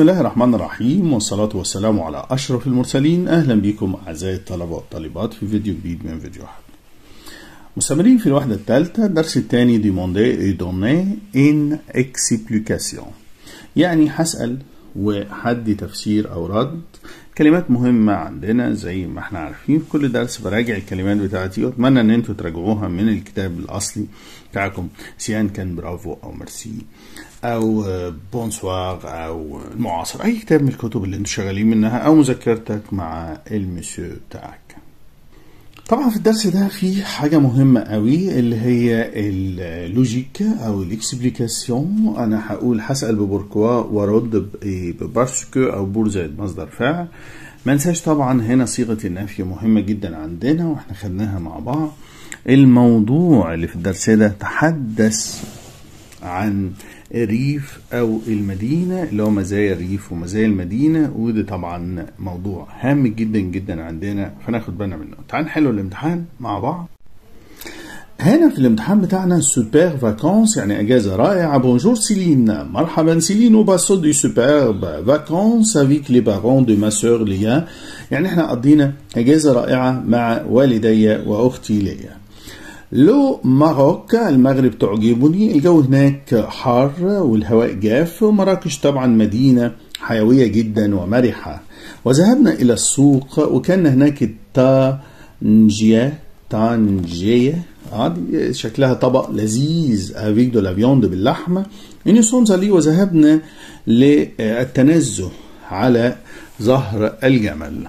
بسم الله الرحمن الرحيم والصلاة والسلام على أشرف المرسلين أهلا بكم أعزائي الطلبة والطالبات في فيديو جديد من فيديوهات مستمرين في الوحدة الثالثة الدرس الثاني demander et donner une explication يعني هسأل وحدي تفسير أو رد كلمات مهمة عندنا زي ما احنا عارفين في كل درس براجع الكلمات بتاعتي واتمنى ان انتوا تراجعوها من الكتاب الاصلي بتاعكم سيان كان برافو او ميرسي او بونسوار او المعاصر اي كتاب من الكتب اللي انتوا شغالين منها او مذكرتك مع المسيو بتاعك طبعا في الدرس ده في حاجة مهمة قوي اللي هي اللوجيك او الاكسبليكاسيون انا هقول هسأل ببوركوا وارد ببارسكو او بور زائد مصدر فاعل ما ننساش طبعا هنا صيغة النفي مهمة جدا عندنا واحنا خدناها مع بعض الموضوع اللي في الدرس ده تحدث عن الريف او المدينه اللي هو مزايا الريف ومزايا المدينه وده طبعا موضوع هام جدا جدا عندنا فناخد بالنا منه تعال نحل الامتحان مع بعض هنا في الامتحان بتاعنا سوبر فاكونس يعني اجازه رائعه بونجور سيلين مرحبا سيلين وباسو دي سوبر فاكونس افيك لي بارون دو ما سور ليا يعني احنا قضينا اجازه رائعه مع والدي واختي ليا لو ماروك المغرب تعجبني الجو هناك حار والهواء جاف ومراكش طبعا مدينة حيوية جدا ومرحة وذهبنا إلى السوق وكان هناك تانجيا تانجيا آه شكلها طبق لذيذ افيك دو لا فيوند باللحمة إني سونزالي وذهبنا للتنزه على ظهر الجمل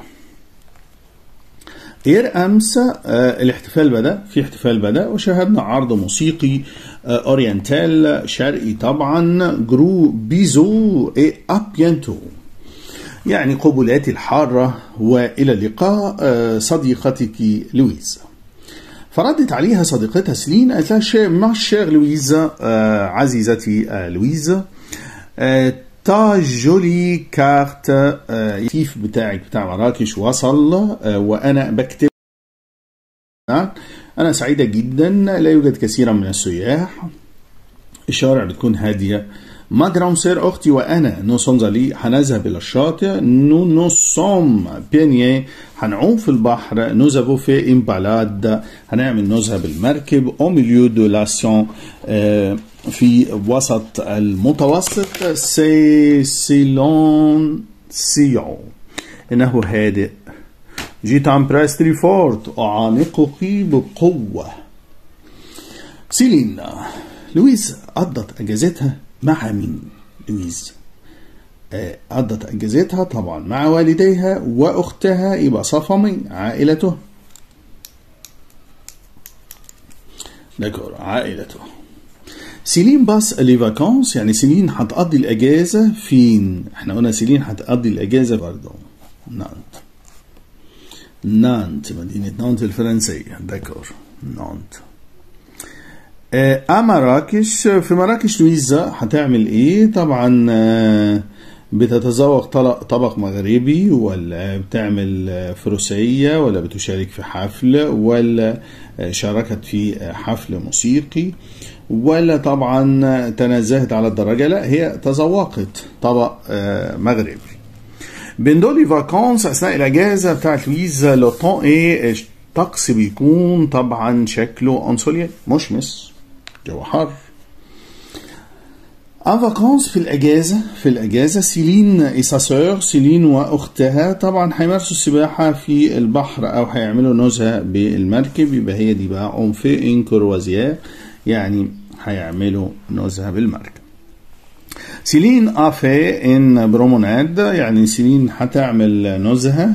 غير امس الاحتفال بدا في احتفال بدا وشاهدنا عرض موسيقي اورينتال شرقي طبعا جرو بيزو اي ابيانتو يعني قبلاتي الحاره والى اللقاء صديقتك لويز فردت عليها صديقتها سلين قالت لها ما شير لويز عزيزتي لويز تا جولي كارت الكيف بتاعك بتاع مراكش وصل وانا بكتب انا سعيده جدا لا يوجد كثيرا من السياح الشوارع بتكون هاديه ما جرام سير اختي وانا نو سونزالي هنذهب الى الشاطئ نو نو سوم بينيه هنعوم في البحر نو زافو في ان بالاد هنعمل نزهه بالمركب او ميليو دو لاسيون في وسط المتوسط سي سيلون سيون انه هادئ جيت عن بريستري فورت اعانقك بقوه سيلين لويس قضت اجازتها مع مين لويز قضت اجازتها طبعا مع والديها واختها يبقى صفمي عائلته دكور عائلته سيلين باس لي فاكونس يعني سيلين هتقضي الاجازه فين احنا قلنا سيلين هتقضي الاجازه برضه نانت نانت مدينه نانت الفرنسيه دكور نانت آه مراكش في مراكش لويزا هتعمل ايه طبعا آه بتتذوق طبق مغربي ولا بتعمل فروسية ولا بتشارك في حفل ولا شاركت في حفل موسيقي ولا طبعا تنزهت على الدرجة لا هي تذوقت طبق مغربي بندولي فاكونس أثناء الأجازة بتاعت لويزا لو طون إيه الطقس بيكون طبعا شكله أنسوليا مشمس جو حر ان فاكونس في الاجازه في الاجازه سيلين ايساسور سيلين واختها طبعا هيمارسوا السباحه في البحر او هيعملوا نزهه بالمركب يبقى هي دي بقى اون في ان كروازيير يعني هيعملوا نزهه بالمركب سيلين افي ان بروموناد يعني سيلين هتعمل نزهه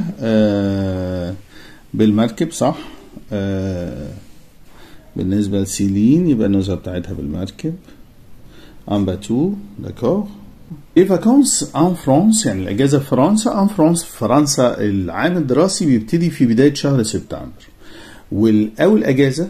بالمركب صح بالنسبه لسيلين يبقى النزهه بتاعتها بالمركب ان باتو داكور لي فاكونس ان فرانس يعني الاجازه في فرنسا ان فرانس في فرنسا العام الدراسي بيبتدي في بدايه شهر سبتمبر والاول اجازه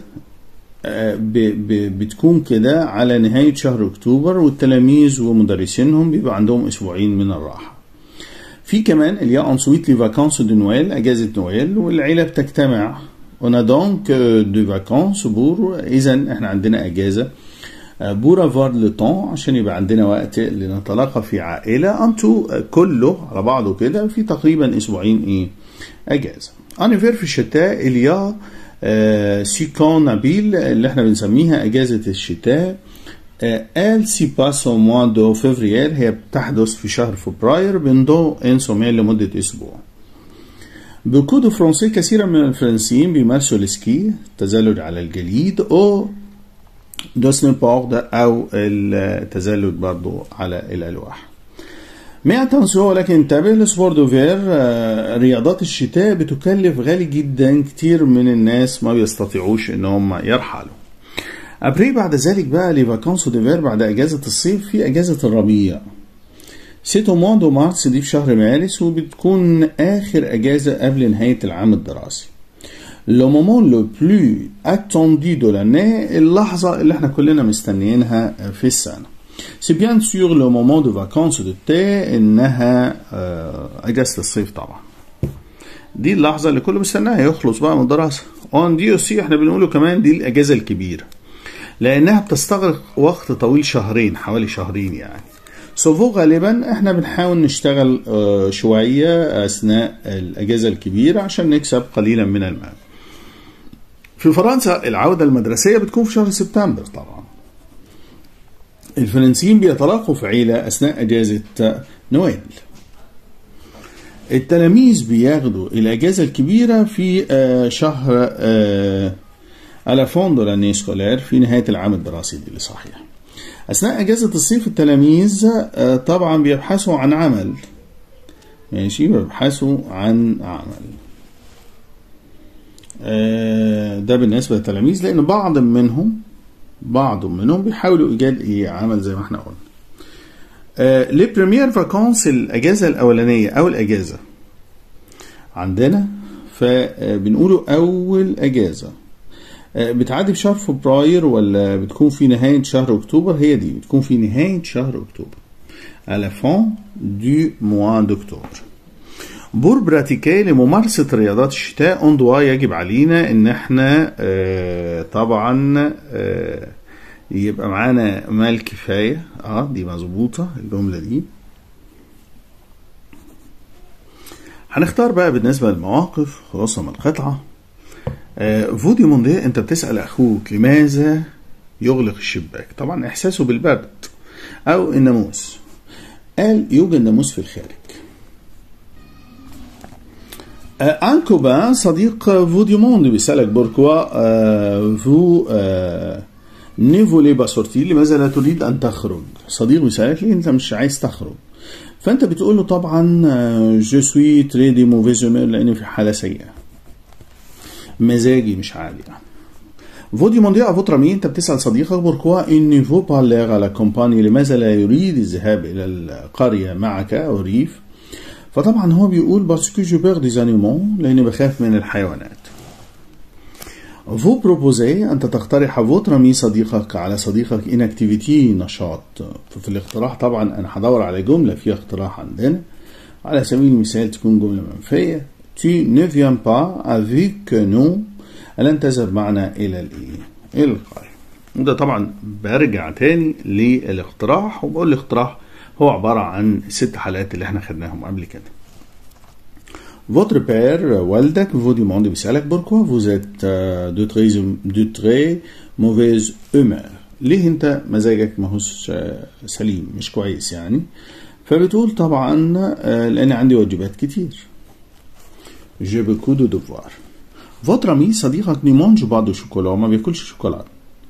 بتكون كده على نهايه شهر اكتوبر والتلاميذ ومدرسينهم بيبقى عندهم اسبوعين من الراحه في كمان اليا انسويت لي فاكونس دو نويل اجازه نويل والعيله بتجتمع اون دونك دو فاكونس بور اذا احنا عندنا اجازه بور افوار لو طون عشان يبقى عندنا وقت لنتلاقى في عائله انتو كله على بعضه كده في تقريبا اسبوعين ايه اجازه انيفير في الشتاء اليا آه سيكون نابيل اللي احنا بنسميها اجازه الشتاء ال سي باس او موا دو فevrier هي بتحدث في شهر فبراير بندو ان سوميل لمده اسبوع بوكو دو فرونسي كثيرا من الفرنسيين بيمارسوا السكي التزلج على الجليد او دو سنوبورد او التزلج برضو على الالواح مي اتنسيون ولكن انتبه لسبور دوفير رياضات الشتاء بتكلف غالي جدا كتير من الناس ما بيستطيعوش ان هم يرحلوا ابري بعد ذلك بقى لي فاكونس ديفير بعد اجازه الصيف في اجازه الربيع سيتو مون دو مارس دي في شهر مارس وبتكون اخر اجازه قبل نهايه العام الدراسي لو مومون لو بلو اتوندي دو لاني اللحظه اللي احنا كلنا مستنيينها في السنه سي بيان سور لو مومون دو فاكونس دو تي انها اجازه الصيف طبعا دي اللحظه اللي كله مستناها يخلص بقى من الدراسه اون دي سي احنا بنقوله كمان دي الاجازه الكبيره لانها بتستغرق وقت طويل شهرين حوالي شهرين يعني سوفو غالبا احنا بنحاول نشتغل شوية اثناء الاجازة الكبيرة عشان نكسب قليلا من المال في فرنسا العودة المدرسية بتكون في شهر سبتمبر طبعا الفرنسيين بيتلاقوا في عيلة اثناء اجازة نويل التلاميذ بياخدوا الاجازة الكبيرة في شهر على فوندو لاني سكولير في نهاية العام الدراسي دي اللي صحيح أثناء أجازة الصيف التلاميذ طبعا بيبحثوا عن عمل ماشي بيبحثوا عن عمل ده بالنسبة للتلاميذ لأن بعض منهم بعض منهم بيحاولوا إيجاد إيه عمل زي ما احنا قلنا لي بريمير فاكونس الأجازة الأولانية أو الأجازة عندنا فبنقوله أول أجازة بتعدي في شهر فبراير ولا بتكون في نهاية شهر أكتوبر هي دي بتكون في نهاية شهر أكتوبر على فون دو موا دكتور بور براتيكي لممارسة رياضات الشتاء اون دوا يجب علينا ان احنا اه طبعا اه يبقى معانا مال كفاية اه دي مظبوطة الجملة دي هنختار بقى بالنسبة للمواقف خلاصة من القطعة فودي موندي انت بتسأل اخوك لماذا يغلق الشباك طبعا احساسه بالبرد او الناموس قال يوجد ناموس في الخارج ان كوبان صديق فودي موندي بيسألك بوركوا فو نيفولي با سورتي لماذا لا تريد ان تخرج صديق بيسألك ليه انت مش عايز تخرج فانت بتقول له طبعا جو سوي تري دي موفيز لاني في حاله سيئه مزاجي مش عالي فودي مونديا فوتر مي انت بتسال صديقك بوركوا ان نيفو بالير على كومباني لماذا لا يريد الذهاب الى القريه معك او الريف فطبعا هو بيقول باسكو جو بير دي زانيمون لاني بخاف من الحيوانات فو بروبوزي انت تقترح فوتر مي صديقك على صديقك ان اكتيفيتي نشاط ففي الاقتراح طبعا انا هدور على جمله فيها اقتراح عندنا على سبيل المثال تكون جمله منفيه tu ne viens pas avec nous لن تذهب معنا إلى الإيه؟ إلى القرية وده طبعا برجع تاني للاقتراح وبقول الاقتراح هو عبارة عن ست حالات اللي احنا خدناهم قبل كده Votre père, والدك, vous demande بيسألك pourquoi vous êtes de très, de très mauvaise humeur. ليه انت مزاجك ماهوش سليم مش كويس يعني فبتقول طبعا لان عندي واجبات كتير j'ai beaucoup de devoirs votre ami صديقك ne mange pas de chocolat ما بياكلش شوكولاته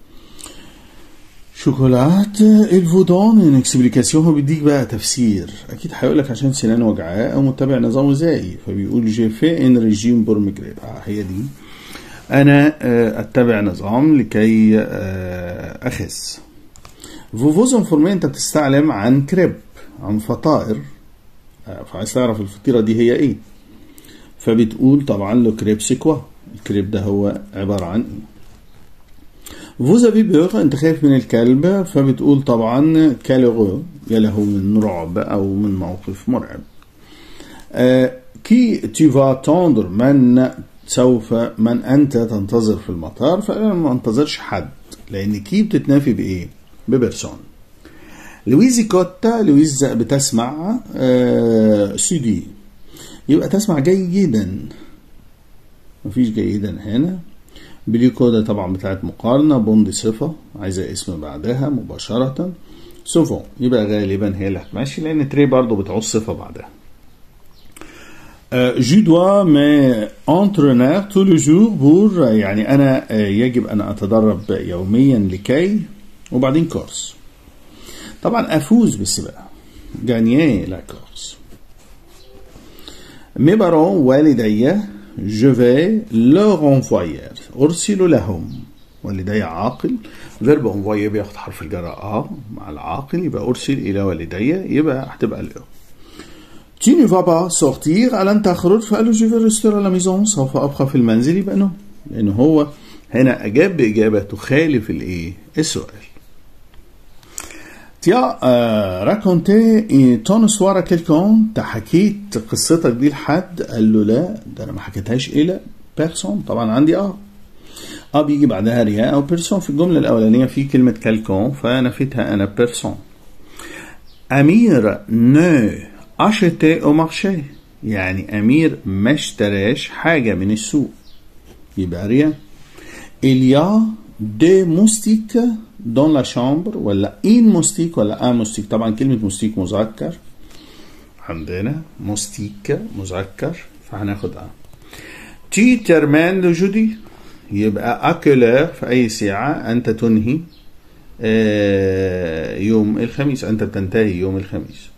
شوكولات il vous donne une explication هو بيديك بقى تفسير اكيد هيقول لك عشان سنان وجعاه او متبع نظام غذائي فبيقول جي في ان ريجيم بور ميجرير آه هي دي انا اتبع نظام لكي اخس فوفوز انفورمي انت بتستعلم عن كريب عن فطائر فعايز تعرف الفطيره دي هي ايه فبتقول طبعا لو كريب سيكوا الكريب ده هو عباره عن ايه فوزافي بيوغ انت خايف من الكلب فبتقول طبعا كالغو يا له من رعب او من موقف مرعب آه كي تيفا توندر من سوف من انت تنتظر في المطار فانا ما انتظرش حد لان كي بتتنافي بايه ببرسون لويز كوتا لويز بتسمع آه سودي يبقى تسمع جيدا مفيش جيدا هنا بليكو ده طبعا بتاعت مقارنة بوند صفة عايزة اسم بعدها مباشرة سوفون يبقى غالبا هي اللي هتمشي لأن تري برضو بتعوز صفة بعدها جو دوا مي انترينير تو لو جور بور يعني انا يجب ان اتدرب يوميا لكي وبعدين كورس طبعا افوز بالسباق جانيي لا كورس مي بارون والدي جو في لور انفوير ارسل لهم والدي عاقل فيرب انفوي بياخد حرف الجر اه مع العاقل يبقى ارسل الى والدي يبقى هتبقى له Tu ne vas pas sortir ألن تخرج فقال له je vais rester à la maison سوف أبقى في المنزل يبقى نو لأن هو هنا أجاب بإجابة تخالف الإيه السؤال تيا راكونتي تون سوار كيلكون انت حكيت قصتك دي لحد قال له لا ده انا ما حكيتهاش الى بيرسون طبعا عندي اه اه بيجي بعدها ريا او بيرسون في الجمله الاولانيه في كلمه كالكون فنفيتها انا بيرسون امير نو acheter au marché يعني أمير ما اشتراش حاجة من السوق يبقى ريا il y a des moustiques dans la chambre ولا in moustique ولا un moustique طبعا كلمة موستيك مذكر عندنا موستيك مذكر فهناخد اه تي ترمان لو جودي يبقى أكلر في أي ساعة أنت تنهي آه يوم الخميس أنت تنتهي يوم الخميس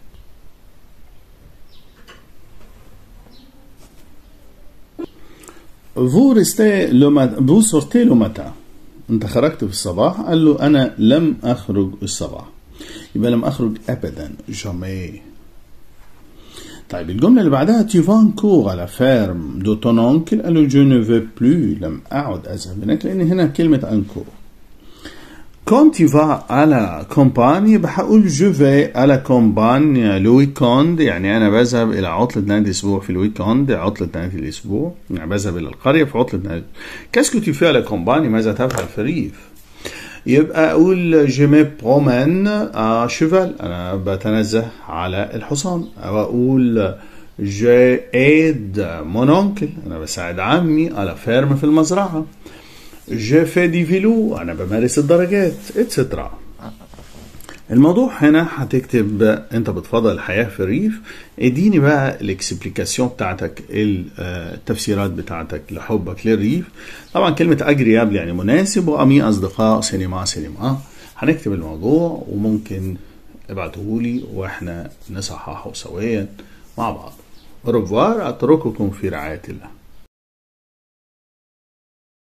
vous restez le matin vous sortez le matin انت خرجت في الصباح قال له انا لم اخرج الصباح يبقى لم اخرج ابدا jamais طيب الجملة اللي بعدها tu vas encore à la ferme de ton oncle قال له je ne veux plus لم أعد أذهب هناك لأن هنا كلمة encore quand tu vas à la campagne بقول je vais à la campagne le weekend يعني أنا بذهب إلى عطلة نهاية الأسبوع في الويكند عطلة نهاية الأسبوع يعني بذهب إلى القرية في عطلة نهاية كاسكو tu fais à la campagne ماذا تفعل في الريف يبقى أقول je me promène à cheval أنا بتنزه على الحصان أو أقول je aide mon oncle أنا بساعد عمي على فيرم في المزرعة je fais du vélo أنا بمارس الدراجات اتسترا الموضوع هنا هتكتب انت بتفضل الحياه في الريف اديني بقى الاكسبليكاسيون بتاعتك التفسيرات بتاعتك لحبك للريف طبعا كلمه اجريابل يعني مناسب وامي اصدقاء سينما سينما هنكتب الموضوع وممكن ابعتهولي واحنا نصححه سويا مع بعض رفوار اترككم في رعايه الله